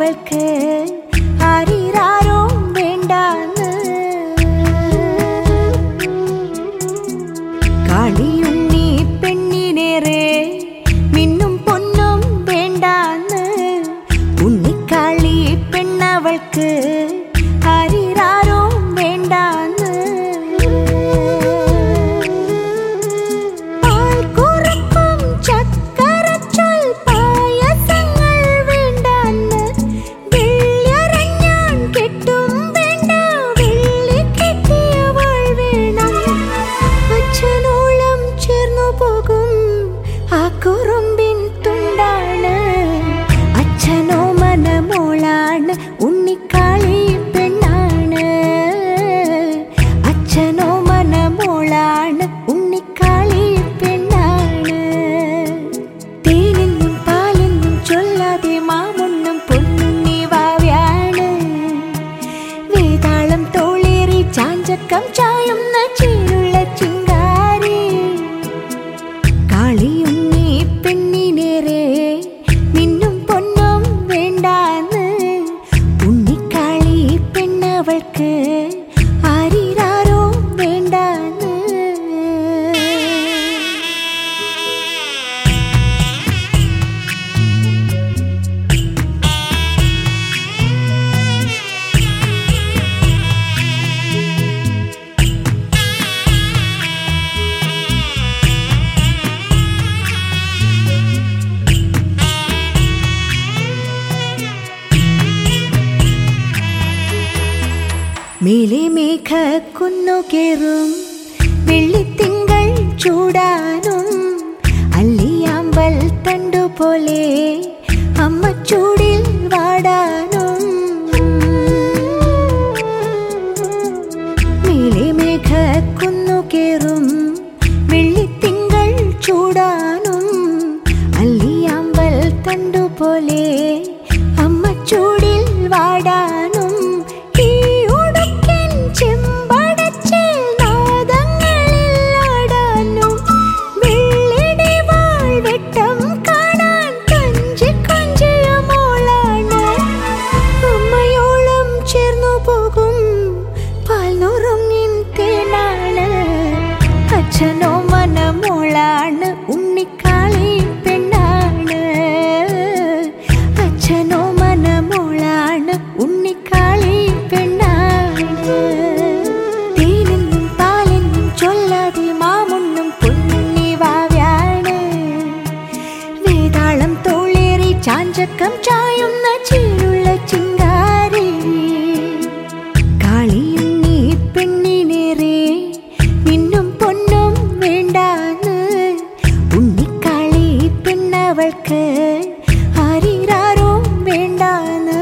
പെണ്ണവൾക്ക് ആരിരാരോ വേണ്ടാന്ന് കാളിയുണ്ണി പെണ്ണിനേറെ മിന്നും പൊന്നും വേണ്ടാന്ന് ഉണ്ണിക്കാളി പെണ്ണവൾക്ക് ആരിരാരോ വേണ്ടാന്ന് പാൽ കുറുക്കും ചക്കരച്ചൊൽ പായസങ്ങൾ വേണ്ടാന്ന് വെള്ളിയറഞ്ഞാൻ കെട്ടും വേണ്ട വെള്ളി കെട്ടിയവൾ വേണം അച്ഛനോളം ചേർന്നു പോകും ആ കുറുമ്പിൻ തുണ്ടാണ് അച്ഛനോ മനമോളാണ് ഉണ്ണിക്കാളി പെണ്ണാണ് അച്ഛനോ മനമോളാണ് ഉണ്ണിക്കാളി പെണ്ണാണ് തേനെന്നും പാലെന്നും ചൊല്ലാതെ മാമൊന്നും പൊന്നുണ്ണി വാവ്യാണ് വേതാളം തോളേറി ചാഞ്ചക്കം ചായുന്ന ചീരുള്ള ചിങ്കാരി കാളിയുണ്ണി പെണ്ണിനേറെ മിന്നും പൊന്നും വേണ്ടാന്ന് ഉണ്ണിക്കാളി പെണ്ണവൾക്ക് ആരിരാരോ വേണ്ടാന്ന് മേലെ മേഘ കുന്നു കേറും വെള്ളിത്തിങ്കൾ ചൂടാനും അല്ലിയാമ്പൽ തണ്ടുപോലെ അമ്മ ചൂടിൽ വാടാനും മേലെ മേഘ കുന്നു കേറും വെള്ളിത്തിങ്കൾ ചൂടാനും അല്ലിയാമ്പൽ തണ്ടുപോലെ അമ്മ ചൂടിൽ വാടാനും ഈ ഉടുക്കൻ ചെമ്പടച്ചിൽ നാദങ്ങളിൽ ആടാനും വെള്ളിടി വാൾ വെട്ടം കാണാൻ കഞ്ചി കൊഞ്ചിയ മോളാണ് അമ്മയോളം ചേർന്നു പോകും പാൽനുറുങ്ങിൻ തേനാണ് അച്ഛനോ മനമോളാണ് ഉണ്ണിക്കാളി പെണ്ണാണ് അച്ഛനോ മനമോളാണ് ഉണ്ണിക്കാളി പെണ്ണാണ് തേനെന്നും പാലെന്നും ചൊല്ലാതെ മാമുണ്ണും പൊന്നുണ്ണി വാവ്യാണ് വേതാളം തോളേറി ചാഞ്ചക്കം ചായുന്ന ചീരുള്ള ചിങ്കാരി കാളിയുണ്ണി പെണ്ണിനേറെ മിന്നും പൊന്നും വേണ്ടാന്ന് ഉണ്ണിക്കാളി പെണ്ണവൾക്ക് ആരിരാരോ വേണ്ടാന്ന്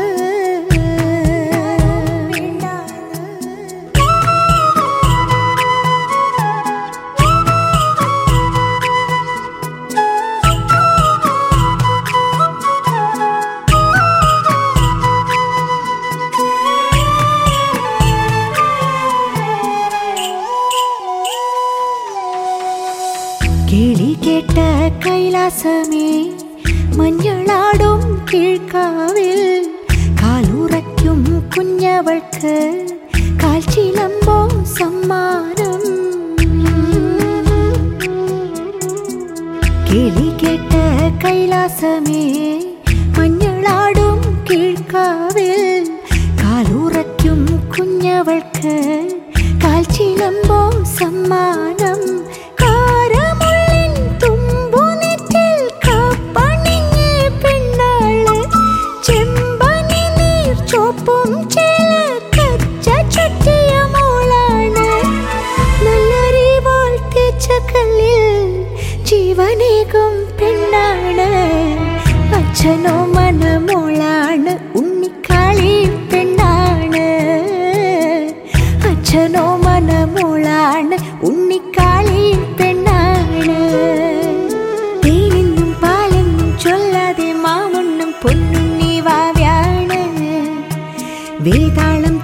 കേളി കേട്ട കൈലാസമേ മഞ്ഞളാടും കീഴ്ക്കാവിൽ കാലുറയ്ക്കും കുഞ്ഞവൾക്ക് കാൽച്ചിലമ്പോ സമ്മാനം കേളി കേട്ട കൈലാസമേ മഞ്ഞളാടും കീഴ്ക്കാവിൽ കാലുറയ്ക്കും കുഞ്ഞവൾക്ക് കാൽച്ചിലമ്പോ സമ്മാനം കാരമുള്ളിൻ തുമ്പുനെറ്റിൽ കാപ്പണിഞ്ഞ് പെണ്ണാള് ചെമ്പനി നീർ ചോപ്പും ചേല കച്ച ചുറ്റിയ മോളാണ് നല്ലറിവാൾ തേച്ച കല്ലിൽ ജീവനേകും പെണ്ണാണ് അച്ഛനോ മനമോളാണ് ഉണ്ണിക്കാളി പെണ്ണാണ് അച്ഛനോ മനമോളാണ് ഉണ്ണിക്കാളി പെണ്ണാണ് തേനെന്നും പാലെന്നും ചൊല്ലാതെ മാമുണ്ണും പൊന്നുണ്ണി വാവ്യാണ് വേതാളം